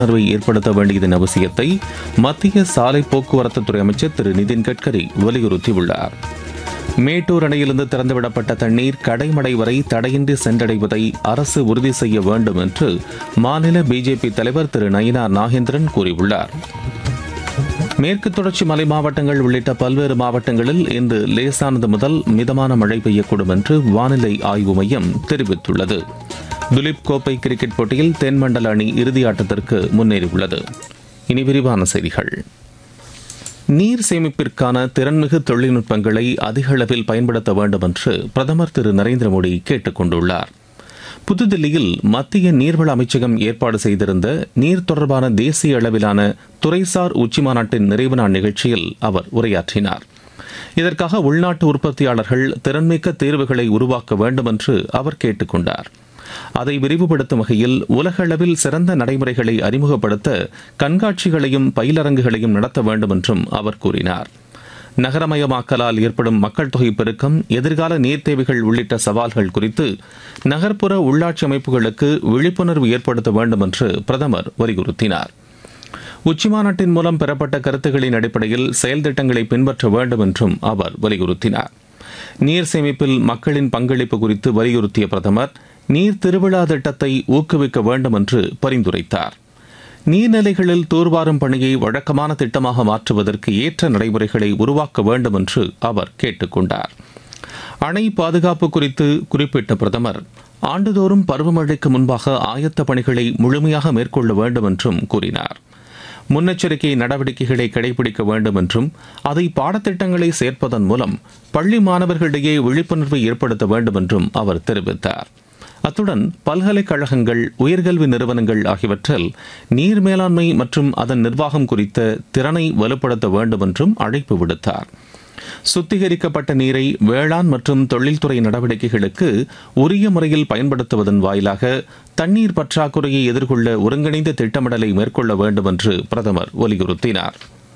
உணர்வை ஏற்படுத்த வேண்டியதன் அவசியத்தை மத்திய சாலை போக்குவரத்து துறை அமைச்சர் திரு நிதின் கட்கரி வலியுறுத்தியுள்ளார் மேட்டூர் அணையிலிருந்து திறந்துவிடப்பட்ட தண்ணீர் கடைமடை வரை தடையின்றி சென்றடைவதை அரசு உறுதி செய்ய வேண்டும் என்று மாநில பிஜேபி தலைவர் திரு நயினார் நாகேந்திரன் கூறியுள்ளார் மேற்கு தொடர்ச்சி மலை மாவட்டங்கள் உள்ளிட்ட பல்வேறு மாவட்டங்களில் இன்று லேசானது முதல் மிதமான மழை பெய்யக்கூடும் என்று வானிலை ஆய்வு மையம் தெரிவித்துள்ளது துலீப் கோப்பை கிரிக்கெட் போட்டியில் தென்மண்டல அணி இறுதி ஆட்டத்திற்கு முன்னேறியுள்ளது இனி விரிவான செய்திகள் நீர் சேமிப்பிற்கான திறன்மிகு தொழில்நுட்பங்களை அதிக அளவில் பயன்படுத்த வேண்டும் என்று பிரதமர் திரு நரேந்திர மோடி கேட்டுக் கொண்டுள்ளார் புதுதில்லியில் மத்திய நீர்வள அமைச்சகம் ஏற்பாடு செய்திருந்த நீர் தொடர்பான தேசிய அளவிலான துறைசார் உச்சிமாநாட்டின் நிறைவு நாள் நிகழ்ச்சியில் அவர் உரையாற்றினார் இதற்காக உள்நாட்டு உற்பத்தியாளர்கள் திறன்மிக்க தீர்வுகளை உருவாக்க வேண்டும் என்று அவர் கேட்டுக் கொண்டார் அதை விரிவுபடுத்தும் வகையில் உலக அளவில் சிறந்த நடைமுறைகளை அறிமுகப்படுத்த கண்காட்சிகளையும் பயிலரங்குகளையும் நடத்த வேண்டும் என்றும் அவர் கூறினார் நகரமயமாக்கலால் ஏற்படும் மக்கள் தொகை பெருக்கம் எதிர்கால நீர் தேவைகள் உள்ளிட்ட சவால்கள் குறித்து நகர்ப்புற உள்ளாட்சி அமைப்புகளுக்கு விழிப்புணர்வு ஏற்படுத்த வேண்டும் என்று பிரதமர் வலியுறுத்தினார் உச்சிமாநாட்டின் மூலம் பெறப்பட்ட கருத்துக்களின் அடிப்படையில் செயல் திட்டங்களை பின்பற்ற வேண்டும் என்றும் அவர் வலியுறுத்தினார் நீர் சேமிப்பில் மக்களின் பங்களிப்பு குறித்து வலியுறுத்திய பிரதமர் நீர் திருவிழா திட்டத்தை ஊக்குவிக்க வேண்டும் என்று பரிந்துரைத்தார் நீர்நிலைகளில் தூர்வாரும் பணியை வழக்கமான திட்டமாக மாற்றுவதற்கு ஏற்ற நடைமுறைகளை உருவாக்க வேண்டும் என்று அவர் கேட்டுக் கொண்டார் அணை பாதுகாப்பு குறித்து குறிப்பிட்ட பிரதமர் ஆண்டுதோறும் பருவமழைக்கு முன்பாக ஆயத்த பணிகளை முழுமையாக மேற்கொள்ள வேண்டும் என்றும் கூறினார் முன்னெச்சரிக்கை நடவடிக்கைகளை கடைபிடிக்க வேண்டும் என்றும் அதை பாடத்திட்டங்களை சேர்ப்பதன் மூலம் பள்ளி மாணவர்களிடையே விழிப்புணர்வை ஏற்படுத்த வேண்டும் என்றும் அவர் தெரிவித்தார் அத்துடன் பல்கலைக்கழகங்கள் உயர்கல்வி நிறுவனங்கள் ஆகியவற்றில் நீர் மேலாண்மை மற்றும் அதன் நிர்வாகம் குறித்த திறனை வலுப்படுத்த வேண்டும் என்றும் அழைப்பு விடுத்தார் சுத்திகரிக்கப்பட்ட நீரை வேளாண் மற்றும் தொழில்துறை நடவடிக்கைகளுக்கு உரிய முறையில் பயன்படுத்துவதன் வாயிலாக தண்ணீர் பற்றாக்குறையை எதிர்கொள்ள ஒருங்கிணைந்த திட்டமிடலை மேற்கொள்ள வேண்டும் என்று பிரதமர் வலியுறுத்தினார்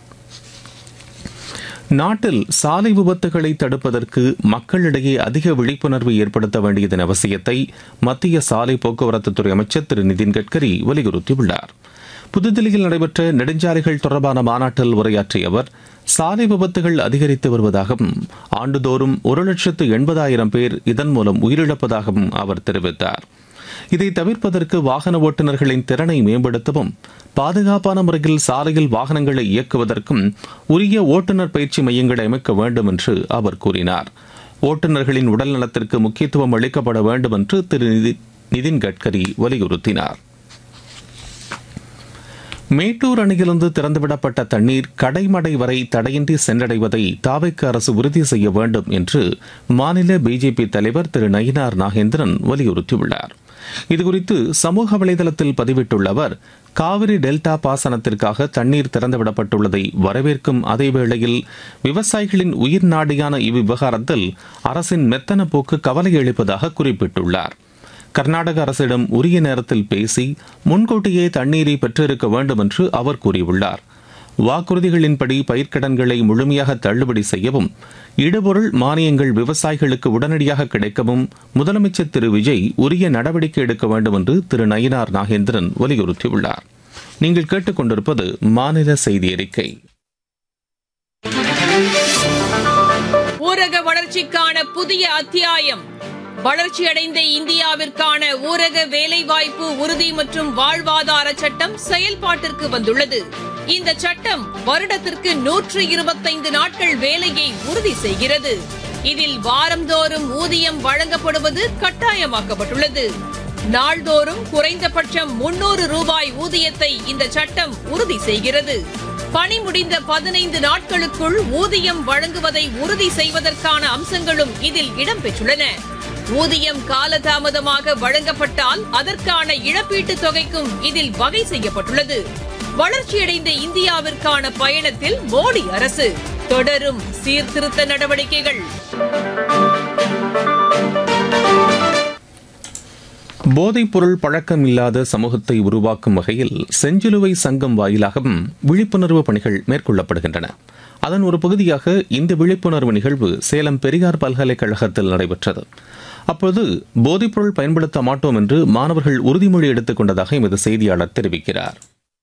நாட்டில் சாலை விபத்துகளை தடுப்பதற்கு மக்களிடையே அதிக விழிப்புணர்வு ஏற்படுத்த வேண்டியதன் அவசியத்தை மத்திய சாலை போக்குவரத்துத்துறை அமைச்சர் திரு நிதின் கட்கரி வலியுறுத்தியுள்ளார் புதுதில்லியில் நடைபெற்ற நெடுஞ்சாலைகள் தொடர்பான மாநாட்டில் உரையாற்றிய அவர் சாலை விபத்துகள் அதிகரித்து வருவதாகவும் ஆண்டுதோறும் ஒரு லட்சத்து எண்பதாயிரம் பேர் இதன் மூலம் உயிரிழப்பதாகவும் அவர் தெரிவித்தார் இதை தவிர்ப்பதற்கு வாகன ஓட்டுநர்களின் திறனை மேம்படுத்தவும் பாதுகாப்பான முறையில் சாலையில் வாகனங்களை இயக்குவதற்கும் உரிய ஓட்டுநர் பயிற்சி மையங்களை அமைக்க வேண்டும் என்று அவர் கூறினார் ஓட்டுநர்களின் உடல் நலத்திற்கு முக்கியத்துவம் அளிக்கப்பட வேண்டும் என்று திரு நிதின் கட்கரி வலியுறுத்தினார் மேட்டூர் அணையிலிருந்து திறந்துவிடப்பட்ட தண்ணீர் கடைமடை வரை தடையின்றி சென்றடைவதை தாவைக்கு அரசு உறுதி செய்ய வேண்டும் என்று மாநில பிஜேபி தலைவர் திரு நயினார் நாகேந்திரன் வலியுறுத்தியுள்ளார் இதுகுறித்து சமூக வலைதளத்தில் பதிவிட்டுள்ள அவர் காவிரி டெல்டா பாசனத்திற்காக தண்ணீர் திறந்துவிடப்பட்டுள்ளதை வரவேற்கும் அதேவேளையில் விவசாயிகளின் உயிர் நாடியான இவ்விவகாரத்தில் அரசின் மெத்தன போக்கு கவலை அளிப்பதாக குறிப்பிட்டுள்ளார் கர்நாடக அரசிடம் உரிய நேரத்தில் பேசி முன்கூட்டியே தண்ணீரை பெற்றிருக்க வேண்டும் என்று அவர் கூறியுள்ளார் வாக்குறுதிகளின்படி பயிர்க்கடன்களை முழுமையாக தள்ளுபடி செய்யவும் இடுபொருள் மானியங்கள் விவசாயிகளுக்கு உடனடியாக கிடைக்கவும் முதலமைச்சர் திரு விஜய் உரிய நடவடிக்கை எடுக்க வேண்டும் என்று திரு நயினார் நாகேந்திரன் வலியுறுத்தியுள்ளார் நீங்கள் கேட்டுக்கொண்டிருப்பது மாநில செய்தி அறிக்கை ஊரக வளர்ச்சிக்கான புதிய அத்தியாயம் வளர்ச்சியடைந்த இந்தியாவிற்கான ஊரக வேலைவாய்ப்பு உறுதி மற்றும் வாழ்வாதார சட்டம் செயல்பாட்டிற்கு வந்துள்ளது இந்த சட்டம் வருடத்திற்கு நூற்று இருபத்தைந்து நாட்கள் வேலையை உறுதி செய்கிறது இதில் வாரந்தோறும் ஊதியம் வழங்கப்படுவது கட்டாயமாக்கப்பட்டுள்ளது நாள்தோறும் குறைந்தபட்சம் முன்னூறு ரூபாய் ஊதியத்தை இந்த சட்டம் உறுதி செய்கிறது பணி முடிந்த பதினைந்து நாட்களுக்குள் ஊதியம் வழங்குவதை உறுதி செய்வதற்கான அம்சங்களும் இதில் இடம்பெற்றுள்ளன ஊதியம் காலதாமதமாக வழங்கப்பட்டால் அதற்கான இழப்பீட்டுத் தொகைக்கும் இதில் வகை செய்யப்பட்டுள்ளது வளர்ச்சியடைந்த இந்தியாவிற்கான பயணத்தில் மோடி அரசு தொடரும் சீர்திருத்த நடவடிக்கைகள் போதைப் பொருள் பழக்கம் இல்லாத சமூகத்தை உருவாக்கும் வகையில் செஞ்சிலுவை சங்கம் வாயிலாகவும் விழிப்புணர்வு பணிகள் மேற்கொள்ளப்படுகின்றன அதன் ஒரு பகுதியாக இந்த விழிப்புணர்வு நிகழ்வு சேலம் பெரியார் பல்கலைக்கழகத்தில் நடைபெற்றது அப்போது போதைப்பொருள் பயன்படுத்த மாட்டோம் என்று மாணவர்கள் உறுதிமொழி எடுத்துக் கொண்டதாக எமது செய்தியாளர் தெரிவிக்கிறார்